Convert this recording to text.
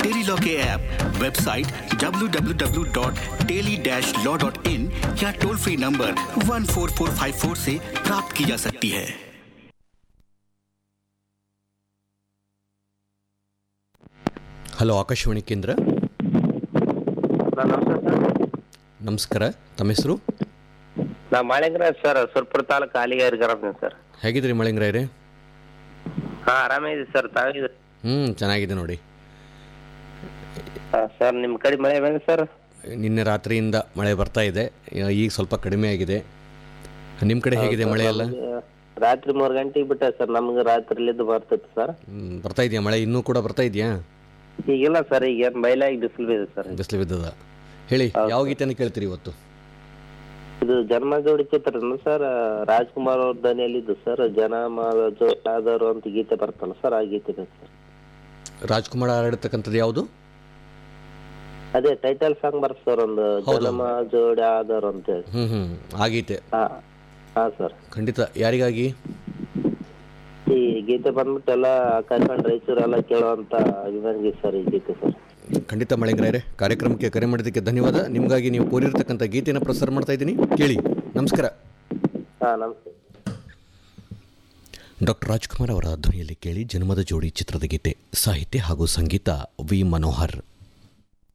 Tele-Law के app website www.teli-law.in या toll free number 14454 से प्राप्त की जा सकती है ಹಲೋ ಆಕಾಶವಾಣಿ ಕೇಂದ್ರ ಸರ್ ನಮಸ್ತೆ ಸರ್ ನಮಸ್ಕಾರ ತಮ್ಮ ಹೆಸರು ನಾ ಮಾಳಿಂಗರಾಜ್ ಸರ್ ಸುರ್ಪುರ ತಾಲೂಕು ಆಲಿಗೇರಿ ಗ್ರಾಮ ಸರ್ ಹೇಗಿದ್ರಿ ಮಳಿಂಗ್ರಾಯ್ರೆ ಹಾ ಆರಾಮಿದೆ ಸರ್ ತಾವಿದೆ ಹ್ಞೂ ಚೆನ್ನಾಗಿದೆ ನೋಡಿ ಸರ್ ನಿಮ್ಮ ಕಡೆ ಮಳೆ ಬಂದ ಸರ್ ನಿನ್ನೆ ರಾತ್ರಿಯಿಂದ ಮಳೆ ಬರ್ತಾ ಇದೆ ಈಗ ಸ್ವಲ್ಪ ಕಡಿಮೆ ಆಗಿದೆ ನಿಮ್ಮ ಕಡೆ ಹೇಗಿದೆ ಮಳೆ ಎಲ್ಲ ರಾತ್ರಿ ಮೂರು ಗಂಟೆಗೆ ಬಿಟ್ಟ ಸರ್ ನಮ್ಗೆ ರಾತ್ರಿಲಿದ್ದು ಬರ್ತೈತೆ ಸರ್ ಹ್ಮ್, ಬರ್ತಾ ಇದೆಯಾ ಮಳೆ ಇನ್ನೂ ಕೂಡ ಬರ್ತಾ ಇದೆಯಾ ಈಗಿಲ್ಲ ಸರ್ ಈಗ ಏನು ಬಯಲಾಗಿ ಬಿಸಿಲು ಬಿದೆ ಸರ್ ಬಿಸಿಲು ಬಿದ್ದದ ಹೇಳಿ ಯಾವ ಗೀತೆನ ಕೇಳ್ತೀರಿ ಇವತ್ತು ಇದು ಜನ್ಮ ಜೋಡಿ ಚಿತ್ರನ ಸರ್ ರಾಜ್ಕುಮಾರ್ ಅವ್ರ ಧ್ವನಿಯಲ್ಲಿದ್ದು ಸರ್ ಜನ ಜೋಡಾದರು ಅಂತ ಗೀತೆ ಬರ್ತಲ್ಲ ಸರ್ ಆ ಗೀತೆ ಬೇಕು ಸರ್ ರಾಜ್ಕುಮಾರ್ ಆಡಿರ್ತಕ್ಕಂಥದ್ದು ಯಾವುದು ಅದೇ ಟೈಟಲ್ ಸಾಂಗ್ ಬರ್ತದೆ ಸರ್ ಒಂದು ಜನಮ ಜೋಡಿ ಆದರು ಅಂತ ಹೇಳಿ ಹ್ಞೂ ಹ್ಞೂ ಆ ಗೀತೆ ಹಾ ಹಾ ಸರ್ ಖಂಡಿತ ಯಾರಿಗಾಗಿ ಈ ಗೀತೆ ಬಂದ್ಬಿಟ್ಟು ಎಲ್ಲ ಕರ್ಕೊಂಡು ರಾಯಚೂರು ಎಲ್ಲ ಕೇಳುವಂತ ಅಭಿಮಾನಿ ಗೀತೆ ಸರ್ ಈ ಗೀತೆ ಸರ್ ಖಂಡಿತ ಮಳಿಂಗ್ರಾಯ್ರೆ ಕಾರ್ಯಕ್ರಮಕ್ಕೆ ಕರೆ ಮಾಡಿದ್ದಕ್ಕೆ ಧನ್ಯವಾದ ನಿಮಗಾಗಿ ನೀವು ಕೋರಿರ್ತಕ್ಕಂಥ ಗೀತೆಯನ್ನು ಪ್ರಸಾರ ಮಾಡ್ತಾ ಇದ್ದೀನಿ ಕೇಳಿ ನಮಸ್ಕಾರ ಹಾ ನಮಸ್ತೆ ಡಾಕ್ಟರ್ ರಾಜ್ಕುಮಾರ್ ಅವರ ಧ್ವನಿಯಲ್ಲಿ ಕೇಳಿ ಜನ್ಮದ ಜೋಡಿ ಚಿತ್ರದ ಗೀತೆ ಸಾಹಿತ್ಯ ಹಾಗೂ ಸಂಗೀತ ವಿ ಮನೋಹರ್